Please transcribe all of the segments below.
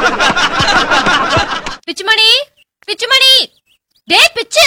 பிச்சுமணி பிச்சுமணி டேய் பிச்சு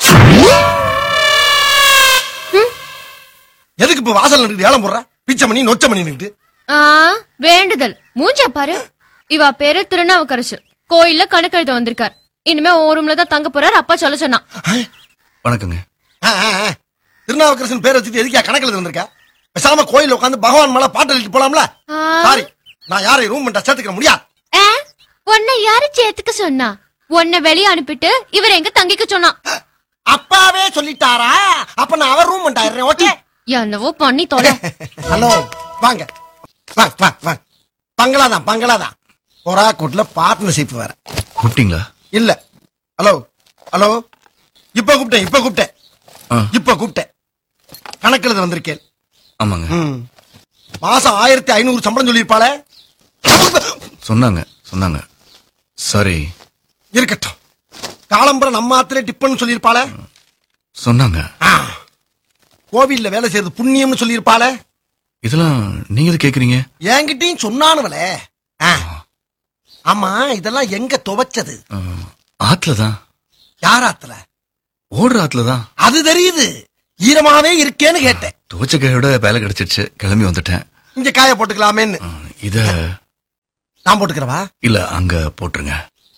எதுக்கு இப்ப வாசல் நின்று ஏலம் போடுற பிச்சை மணி நொச்ச மணி நின்று ஆ வேண்டுதல் மூஞ்ச பாரு இவ பேரு திருநாவுக்கரசு கோயில்ல கணக்கெழுத வந்திருக்கார் இனிமே உன் ரூம்ல தான் தங்க போறார் அப்பா சொல்ல சொன்னான் வணக்கங்க திருநாவுக்கரசன் பேர் வச்சுட்டு எதுக்கா கணக்கில் இருந்திருக்கா பேசாம கோயில் உட்காந்து பகவான் மேல பாட்டு எழுதிட்டு போலாம்ல ஆ. சாரி நான் யாரையும் ரூம் பண்ண சேர்த்துக்க முடியாது ஆ, உன்னை யாரு சேர்த்துக்க சொன்னா உன்னை வெளிய அனுப்பிட்டு இவர் எங்க தங்கிக்க சொன்னான் அப்பாவே சொல்லிட்டாரா அப்ப நான் அவர் ரூம் பண்ணிட்டாருறேன் ஓகே என்னவோ பண்ணி தொலை ஹலோ வாங்க வாங்க வாங்க வாங்க பங்களாதான் பங்களாதான் பொறா கூட்டுல பார்ட்னர்ஷிப் வேற கூப்பிட்டீங்களா இல்ல ஹலோ ஹலோ இப்ப கூப்பிட்டேன் இப்ப கூப்பிட்டேன் ஆ. இப்ப கூப்பிட்டேன் கணக்கில் வந்திருக்கேன் ஆமாங்க ம். மாசம் ஆயிரத்தி ஐநூறு சம்பளம் சொல்லியிருப்பாளே சொன்னாங்க சொன்னாங்க சாரி இருக்கட்டும் காலம்பரம் நம்ம ஆத்திர டிப்பன் சொல்லியிருப்பாளே சொன்னாங்க ஆ. கோவில்ல வேலை செய்யறது புண்ணியம்னு சொல்லியிருப்பாளே இதெல்லாம் நீங்க எது கேக்குறீங்க என்கிட்டயும் சொன்னானுவலே ஆ. ஆமா இதெல்லாம் எங்க துவைச்சது அஹ், ஆத்துல தான் யார் ஆத்துல ஓடுற ஆத்துல தான் அது தெரியுது ஈரமாவே இருக்கேன்னு கேட்டேன் துவச்ச கையோட வேலை கிடைச்சிருச்சு கிளம்பி வந்துட்டேன் இங்க காய போட்டுக்கலாமேன்னு அஹ், இத நான் போட்டுக்கிறவா இல்ல அங்க போட்டுருங்க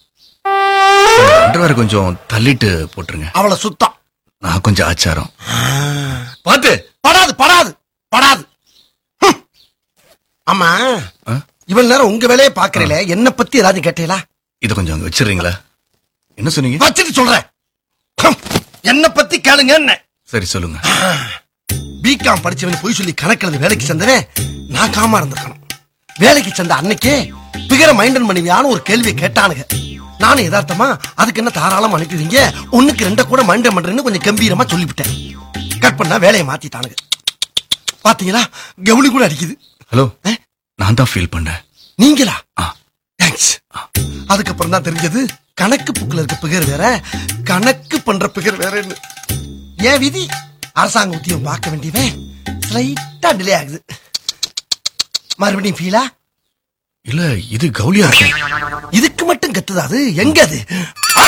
அண்டர்வேர் கொஞ்சம் தள்ளிட்டு போட்டுருங்க அவளை சுத்தம் நான் கொஞ்சம் ஆச்சாரம் பாத்து படாது படாது படாது ஹம். ஆமா ஆ? இவ்வளவு நேரம் உங்க வேலையை பாக்குறீல என்ன பத்தி ஏதாவது கேட்டீங்களா இத கொஞ்சம் அங்க வச்சிடுறீங்களா என்ன சொன்னீங்க வச்சுட்டு சொல்றேன் ஹம். என்ன பத்தி கேளுங்க என்ன சரி சொல்லுங்க பிகாம் படிச்சவன் போய் சொல்லி கணக்கில் வேலைக்கு சேர்ந்தவன் நான் காமா இருந்திருக்கணும் வேலைக்கு சேர்ந்த அன்னைக்கே பிகர மைண்டன் பண்ணுவியான்னு ஒரு கேள்வியை கேட்டானுங்க நானும் யதார்த்தமா அதுக்கு என்ன தாராளமா அனுப்பிடுவீங்க ஒண்ணுக்கு ரெண்ட கூட மைண்டன் பண்றேன்னு கொஞ்சம் கம்பீரமா சொல்லிவிட்டேன் கட் பண்ணா வேலையை மாத்திட்டானுங்க பாத்தீங்களா கவுளி கூட அடிக்குது ஹலோ ஆ? நான் தான் ஃபீல் பண்ணேன் நீங்களா ஆ. தேங்க்ஸ் அதுக்கப்புறம் தான் தெரிஞ்சது கணக்கு புக்கில் இருக்க பிகர் வேற கணக்கு பண்ற பிகர் வேறன்னு ஏன் விதி அரசாங்க உத்தியோகம் பார்க்க வேண்டியவன் ஸ்லைட்டா டிலே ஆகுது மறுபடியும் ஃபீலா இல்ல இது கவுலியா இருக்கும் இதுக்கு மட்டும் கத்துதா அது எங்க அது ஐ!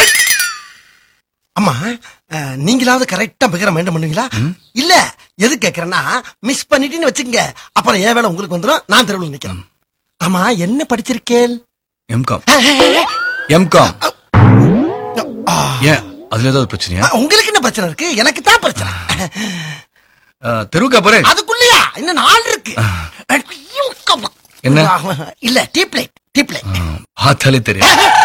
அம்மா அஹ், நீங்களாவது கரெக்டா பிகர மைண்டம் பண்ணுவீங்களா இல்ல எது கேக்குறேன்னா மிஸ் பண்ணிட்டீன்னு வச்சுக்கங்க அப்புறம் என் வேலை உங்களுக்கு வந்துடும் நான் தெருவில் நிக்கிறேன் ஆமா என்ன படிச்சிருக்கேன் எம்காம் எம்காம் ஏன் அதுல ஏதாவது பிரச்சனையா அஹ், உங்களுக்கு என்ன பிரச்சனை இருக்கு எனக்கு தான் பிரச்சனை அஹ், தெருவுக்கா போறேன் அதுக்குள்ளயா இன்னும் நாள் இருக்கு என்ன? இல்ல டீப் லைட் டீப் லைட் பார்த்தாலே தெரியும்